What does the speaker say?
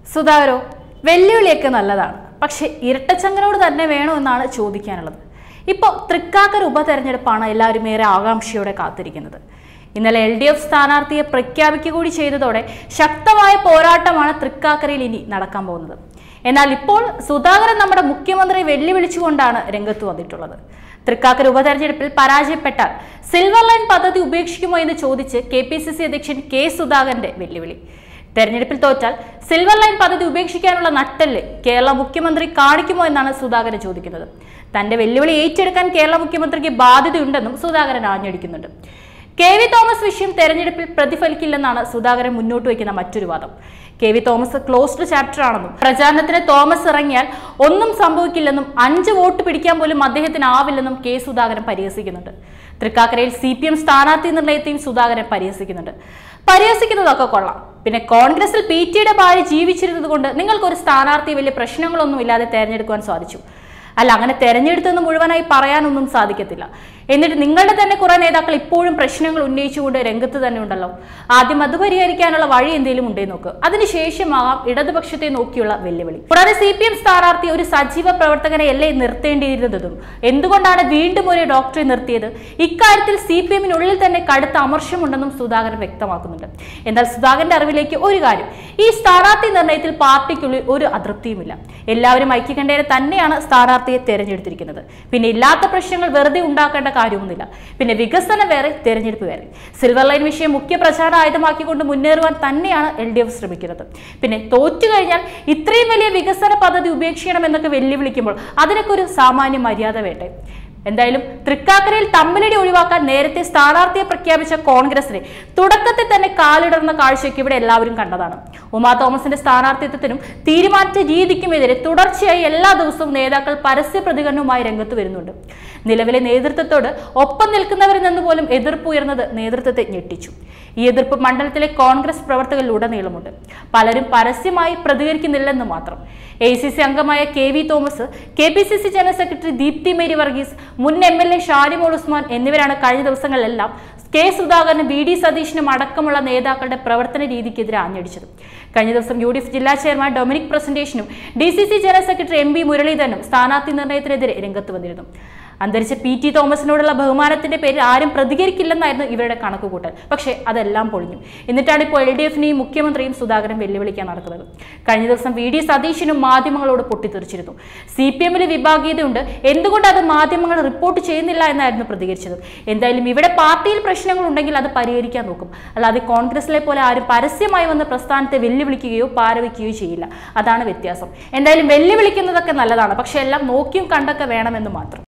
സുധാകരോ വെല്ലുവിളിയൊക്കെ നല്ലതാണ് പക്ഷെ ഇരട്ടച്ചങ്കനോട് തന്നെ വേണോ എന്നാണ് ചോദിക്കാനുള്ളത് ഇപ്പോൾ തൃക്കാക്കര ഉപതെരഞ്ഞെടുപ്പാണ് എല്ലാവരും ഏറെ ആകാംക്ഷയോടെ കാത്തിരിക്കുന്നത് ഇന്നലെ എൽ ഡി എഫ് സ്ഥാനാർത്ഥിയെ പ്രഖ്യാപിക്കുക കൂടി ചെയ്തതോടെ ശക്തമായ പോരാട്ടമാണ് തൃക്കാക്കരയിൽ ഇനി നടക്കാൻ പോകുന്നത് എന്നാൽ ഇപ്പോൾ സുധാകരൻ നമ്മുടെ മുഖ്യമന്ത്രിയെ വെല്ലുവിളിച്ചുകൊണ്ടാണ് രംഗത്ത് വന്നിട്ടുള്ളത് തൃക്കാക്കര ഉപതെരഞ്ഞെടുപ്പിൽ പരാജയപ്പെട്ടാൽ സിൽവർ ലൈൻ പദ്ധതി ഉപേക്ഷിക്കുമോ എന്ന് ചോദിച്ച് കെ പി സി സി അധ്യക്ഷൻ കെ സുധാകരന്റെ വെല്ലുവിളി തെരഞ്ഞെടുപ്പിൽ തോറ്റാൽ സിൽവർ ലൈൻ പദ്ധതി ഉപേക്ഷിക്കാനുള്ള നട്ടല് കേരള മുഖ്യമന്ത്രി കാണിക്കുമോ എന്നാണ് സുധാകരൻ ചോദിക്കുന്നത് തന്റെ വെല്ലുവിളി ഏറ്റെടുക്കാൻ കേരള മുഖ്യമന്ത്രിക്ക് ബാധ്യതയുണ്ടെന്നും സുധാകരൻ ആഞ്ഞടിക്കുന്നുണ്ട് കെ വി തോമസ് വിഷയം തെരഞ്ഞെടുപ്പിൽ പ്രതിഫലിക്കില്ലെന്നാണ് സുധാകരൻ മുന്നോട്ട് വയ്ക്കുന്ന മറ്റൊരു വാദം K V Thomas closed chapter ആണെന്നും പ്രചാരണത്തിന് തോമസ് ഇറങ്ങിയാൽ ഒന്നും സംഭവിക്കില്ലെന്നും അഞ്ച് വോട്ട് പിടിക്കാൻ പോലും അദ്ദേഹത്തിന് ആവില്ലെന്നും കെ സുധാകരൻ പരിഹസിക്കുന്നുണ്ട് തൃക്കാക്കരയിൽ സി പി എം സ്ഥാനാർത്ഥി നിർണയത്തെയും സുധാകരൻ പരിഹസിക്കുന്നുണ്ട് പരിഹസിക്കുന്നതൊക്കെ കൊള്ളാം പിന്നെ കോൺഗ്രസിൽ പി ടിയുടെ ഭാര്യ ജീവിച്ചിരുന്നത് കൊണ്ട് നിങ്ങൾക്കൊരു സ്ഥാനാർത്ഥി വലിയ പ്രശ്നങ്ങളൊന്നും ഇല്ലാതെ തെരഞ്ഞെടുക്കുവാൻ സാധിച്ചു അല്ല അങ്ങനെ തെരഞ്ഞെടുത്തെന്ന് മുഴുവനായി പറയാനൊന്നും സാധിക്കത്തില്ല എന്നിട്ട് നിങ്ങളുടെ തന്നെ കുറെ നേതാക്കൾ ഇപ്പോഴും പ്രശ്നങ്ങൾ ഉന്നയിച്ചുകൊണ്ട് രംഗത്ത് തന്നെ ഉണ്ടല്ലോ ആദ്യം അത് പരിഹരിക്കാനുള്ള വഴി എന്തെങ്കിലും ഉണ്ടേ നോക്ക് അതിനുശേഷമാകാം ഇടതുപക്ഷത്തെ നോക്കിയുള്ള വെല്ലുവിളി കൂടാതെ സി പി എം സ്ഥാനാർത്ഥി ഒരു സജീവ പ്രവർത്തകനെ അല്ലേ നിർത്തേണ്ടിയിരുന്നതും എന്തുകൊണ്ടാണ് വീണ്ടും ഒരു ഡോക്ടറെ നിർത്തിയത് ഇക്കാര്യത്തിൽ സി പി എമ്മിനുള്ളിൽ തന്നെ കടുത്ത അമർഷമുണ്ടെന്നും സുധാകരൻ വ്യക്തമാക്കുന്നുണ്ട് എന്നാൽ സുധാകരന്റെ അറിവിലേക്ക് ഒരു കാര്യം ഈ സ്ഥാനാർത്ഥി നിർണയത്തിൽ പാർട്ടിക്കുള്ളിൽ ഒരു അതൃപ്തിയുമില്ല എല്ലാവരും ഐക്യകണ്ഠേന തന്നെയാണ് സ്ഥാനാർത്ഥിയെ തെരഞ്ഞെടുത്തിരിക്കുന്നത് പിന്നെ ഇല്ലാത്ത പ്രശ്നങ്ങൾ വെറുതെ ഉണ്ടാക്കേണ്ട കാര്യമൊന്നുമില്ല പിന്നെ വികസനം വേറെ തെരഞ്ഞെടുപ്പ് വേറെ സിൽവർ ലൈൻ വിഷയം മുഖ്യ പ്രചാര ആയുധമാക്കിക്കൊണ്ട് മുന്നേറുവാൻ തന്നെയാണ് എൽ ഡി എഫ് ശ്രമിക്കുന്നത് പിന്നെ തോറ്റു കഴിഞ്ഞാൽ ഇത്രയും വലിയ വികസന പദ്ധതി ഉപേക്ഷിക്കണമെന്നൊക്കെ വെല്ലുവിളിക്കുമ്പോൾ അതിനൊക്കെ ഒരു സാമാന്യ മര്യാദ വേണ്ടേ എന്തായാലും തൃക്കാക്കരയിൽ തമ്മിലടി ഒഴിവാക്കാൻ നേരത്തെ സ്ഥാനാർത്ഥിയെ പ്രഖ്യാപിച്ച കോൺഗ്രസിനെ തുടക്കത്തിൽ തന്നെ കാലിടർന്ന കാഴ്ചയ്ക്ക് ഇവിടെ എല്ലാവരും കണ്ടതാണ് ഉമാ തോമസിന്റെ സ്ഥാനാർത്ഥിത്വത്തിനും തീരുമാനിച്ച രീതിക്കുമെതിരെ തുടർച്ചയായി എല്ലാ ദിവസവും നേതാക്കൾ പരസ്യ പ്രതികരണവുമായി രംഗത്ത് വരുന്നുണ്ട് നിലവിലെ നേതൃത്വത്തോട് ഒപ്പം നിൽക്കുന്നവരിൽ നിന്ന് പോലും എതിർപ്പ് ഉയർന്നത് നേതൃത്വത്തെ ഞെട്ടിച്ചു ഈ എതിർപ്പ് മണ്ഡലത്തിലെ കോൺഗ്രസ് പ്രവർത്തകരിലുടനീളമുണ്ട് പലരും പരസ്യമായി പ്രതികരിക്കുന്നില്ലെന്ന് മാത്രം എ സി സി അംഗമായ K V Thomas K P C C general secretary Deepthi Mary Varghese മുൻ M L A Shanimol Usman എന്നിവരാണ് കഴിഞ്ഞ ദിവസങ്ങളിലെല്ലാം കെ സുധാകരനും വി ഡി സതീഷിനും അടക്കമുള്ള നേതാക്കളുടെ പ്രവർത്തന രീതിക്കെതിരെ ആഞ്ഞടിച്ചത് കഴിഞ്ഞ ദിവസം യു ഡി എഫ് ജില്ലാ ചെയർമാൻ ഡൊമിനിക് പ്രസന്റേഷനും D C C general secretary M P മുരളീധരനും സ്ഥാനാർത്ഥി നിർണയത്തിനെതിരെ രംഗത്ത് വന്നിരുന്നു അന്തരിച്ച പി ടി തോമസിനോടുള്ള ബഹുമാനത്തിന്റെ പേരിൽ ആരും പ്രതികരിക്കില്ലെന്നായിരുന്നു ഇവരുടെ കണക്കുകൂട്ടൽ പക്ഷേ അതെല്ലാം പൊളിഞ്ഞു എന്നിട്ടാണ് ഇപ്പോൾ എൽ ഡി എഫിനെയും മുഖ്യമന്ത്രിയും സുധാകരൻ വെല്ലുവിളിക്കാൻ നടക്കുന്നത് കഴിഞ്ഞ ദിവസം വി ഡി സതീശനും മാധ്യമങ്ങളോട് പൊട്ടിത്തെറിച്ചിരുന്നു സി പി എമ്മിൽ വിഭാഗീയതയുണ്ട് എന്തുകൊണ്ട് അത് മാധ്യമങ്ങൾ റിപ്പോർട്ട് ചെയ്യുന്നില്ല എന്നായിരുന്നു പ്രതികരിച്ചത് എന്തായാലും ഇവിടെ പാർട്ടിയിൽ പ്രശ്നങ്ങൾ ഉണ്ടെങ്കിൽ അത് പരിഹരിക്കാൻ നോക്കും അല്ലാതെ കോൺഗ്രസിലെ പോലെ ആരും പരസ്യമായി വന്ന് പ്രസ്ഥാനത്തെ വെല്ലുവിളിക്കുകയോ പാരവയ്ക്കുകയോ ചെയ്യില്ല അതാണ് വ്യത്യാസം എന്തായാലും വെല്ലുവിളിക്കുന്നതൊക്കെ നല്ലതാണ് പക്ഷെ എല്ലാം നോക്കിയും കണ്ടൊക്കെ വേണമെന്ന് മാത്രം